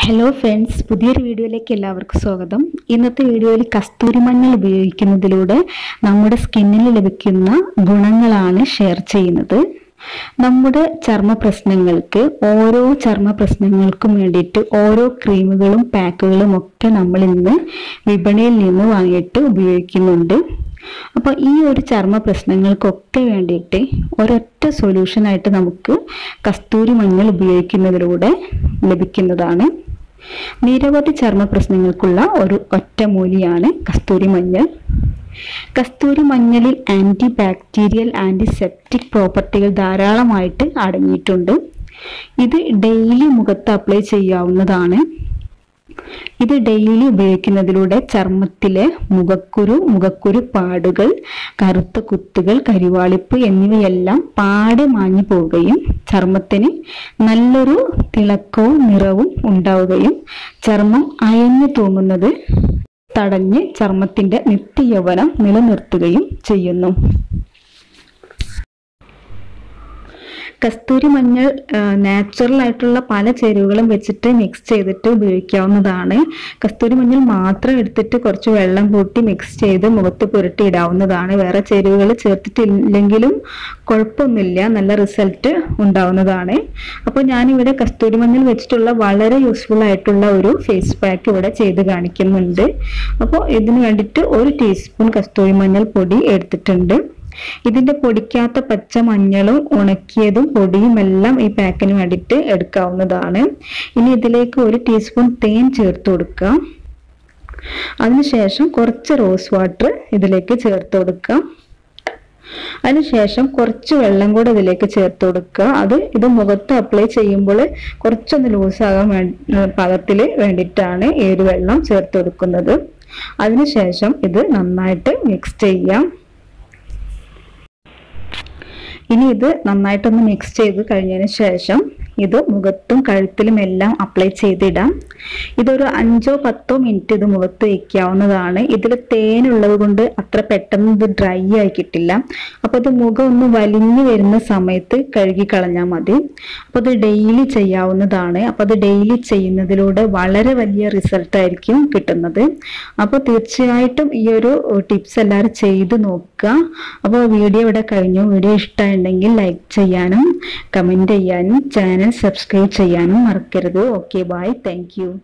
hello friends പുതിയൊരു വീഡിയോയിലേക്ക് എല്ലാവർക്കും സ്വാഗതം ഇന്നത്തെ വീഡിയോയിൽ കസ്തൂരി മഞ്ഞൾ ഉപയോഗിക്കുന്നതിലൂടെ നമ്മുടെ സ്കിന്നിന് ലഭിക്കുന്ന ഗുണങ്ങളാണ് ഷെയർ ചെയ്യുന്നത് നമ്മുടെ ചർമ്മ പ്രശ്നങ്ങൾക്ക് ഓരോ ചർമ്മ പ്രശ്നങ്ങൾക്കും വേണ്ടിയിട്ട് ഓരോ ക്രീമുകളും പാക്കുകളും ഒക്കെ നമ്മൾ ഇന്ന് വിപണിയിൽ നിന്ന് വാങ്ങിയിട്ട് ഉപയോഗിക്കുന്നുണ്ട് അപ്പോൾ ഈ ഒരു ചർമ്മ പ്രശ്നങ്ങൾക്കൊക്കെ വേണ്ടിയിട്ട് ഒരൊറ്റ സൊല്യൂഷനായിട്ട് നമുക്ക് കസ്തൂരി മഞ്ഞൾ ഉപയോഗിക്കുന്നതിലൂടെ ലഭിക്കുന്നതാണ് നിരവധി ചർമ്മ പ്രശ്നങ്ങൾക്കുള്ള ഒരു ഒറ്റമൂലിയാണ് കസ്തൂരി മഞ്ഞൾ കസ്തൂരി മഞ്ഞളിൽ ആൻറ്റി ബാക്ടീരിയൽ ആൻറ്റിസെപ്റ്റിക് പ്രോപ്പർട്ടികൾ ധാരാളമായിട്ട് അടങ്ങിയിട്ടുണ്ട് ഇത് ഡെയിലി മുഖത്ത് അപ്ലൈ ചെയ്യാവുന്നതാണ് ഇത് ഡെയിലി ഉപയോഗിക്കുന്നതിലൂടെ ചർമ്മത്തിലെ മുഖക്കുരു മുഖക്കുരു പാടുകൾ കറുത്ത കുത്തുകൾ കരിവാളിപ്പ് എന്നിവയെല്ലാം പാടെ മാഞ്ഞു പോവുകയും ചർമ്മത്തിന് നല്ലൊരു തിളക്കവും നിറവും ഉണ്ടാവുകയും ചർമ്മം അയഞ്ഞു തൂങ്ങുന്നത് തടഞ്ഞ് ചർമ്മത്തിന്റെ നിത്യയൗവനം നിലനിർത്തുകയും ചെയ്യുന്നു കസ്തൂരി മഞ്ഞൾ നാച്ചുറൽ ആയിട്ടുള്ള പല ചേരുവകളും വെച്ചിട്ട് മിക്സ് ചെയ്തിട്ട് ഉപയോഗിക്കാവുന്നതാണ് കസ്തൂരി മഞ്ഞൾ മാത്രം എടുത്തിട്ട് കുറച്ച് വെള്ളം കൂട്ടി മിക്സ് ചെയ്ത് മുഖത്ത് പുരട്ടി ഇടാവുന്നതാണ് വേറെ ചേരുവകൾ ചേർത്തിട്ടില്ലെങ്കിലും കുഴപ്പമൊന്നുമില്ല നല്ല റിസൾട്ട് ഉണ്ടാവുന്നതാണ് അപ്പോൾ ഞാനിവിടെ കസ്തൂരി മഞ്ഞൾ വെച്ചിട്ടുള്ള വളരെ യൂസ്ഫുൾ ആയിട്ടുള്ള ഒരു ഫേസ് പാക്ക് ഇവിടെ ചെയ്ത് കാണിക്കുന്നുണ്ട് അപ്പോൾ ഇതിന് വേണ്ടിയിട്ട് ഒരു ടീസ്പൂൺ കസ്തൂരി മഞ്ഞൾ പൊടി എടുത്തിട്ടുണ്ട് ഇതിന്റെ പൊടിക്കാത്ത പച്ച മഞ്ഞളും ഉണക്കിയതും പൊടിയും എല്ലാം ഈ പാക്കിന് വേണ്ടിയിട്ട് എടുക്കാവുന്നതാണ് ഇനി ഇതിലേക്ക് ഒരു ടീസ്പൂൺ തേൻ ചേർത്ത് കൊടുക്കുക അതിനുശേഷം കുറച്ച് റോസ് വാട്ടർ ഇതിലേക്ക് ചേർത്ത് കൊടുക്കുക അതിനുശേഷം കുറച്ച് വെള്ളം കൂടെ ഇതിലേക്ക് ചേർത്ത് കൊടുക്കുക അത് ഇത് മുഖത്ത് അപ്ലൈ ചെയ്യുമ്പോൾ കുറച്ചൊന്ന് ലൂസാകാൻ വേ പാകത്തിൽ വേണ്ടിയിട്ടാണ് ഈ ഒരു വെള്ളം ചേർത്ത് കൊടുക്കുന്നത് അതിനുശേഷം ഇത് നന്നായിട്ട് മിക്സ് ചെയ്യാം ഇനി ഇത് നന്നായിട്ടൊന്ന് മിക്സ് ചെയ്ത് കഴിഞ്ഞതിന് ശേഷം ഇത് മുഖത്തും കഴുത്തിലും എല്ലാം അപ്ലൈ ചെയ്തിടാം ഇതൊരു അഞ്ചോ പത്തോ മിനിറ്റ് ഇത് മുഖത്ത് വയ്ക്കാവുന്നതാണ് ഇതിൽ തേനുള്ളത് കൊണ്ട് അത്ര പെട്ടെന്ന് ഇത് ഡ്രൈ ആയി കിട്ടില്ല അപ്പോൾ ഇത് മുഖം ഒന്ന് വലിഞ്ഞു വരുന്ന സമയത്ത് കഴുകി കളഞ്ഞാൽ മതി അപ്പോൾ ഇത് ഡെയിലി ചെയ്യാവുന്നതാണ് അപ്പോൾ അത് ഡെയിലി ചെയ്യുന്നതിലൂടെ വളരെ വലിയ റിസൾട്ട് ആയിരിക്കും കിട്ടുന്നത് അപ്പോൾ തീർച്ചയായിട്ടും ഈ ഒരു ടിപ്സ് എല്ലാവരും ചെയ്ത് നോക്കുക അപ്പോൾ വീഡിയോ ഇവിടെ കഴിഞ്ഞു വീഡിയോ ഇഷ്ടമുണ്ടെങ്കിൽ ലൈക്ക് ചെയ്യാനും കമൻറ്റ് ചെയ്യാനും ചാനൽ സബ്സ്ക്രൈബ് ചെയ്യാനും മറക്കരുത് ഓക്കെ ബൈ താങ്ക്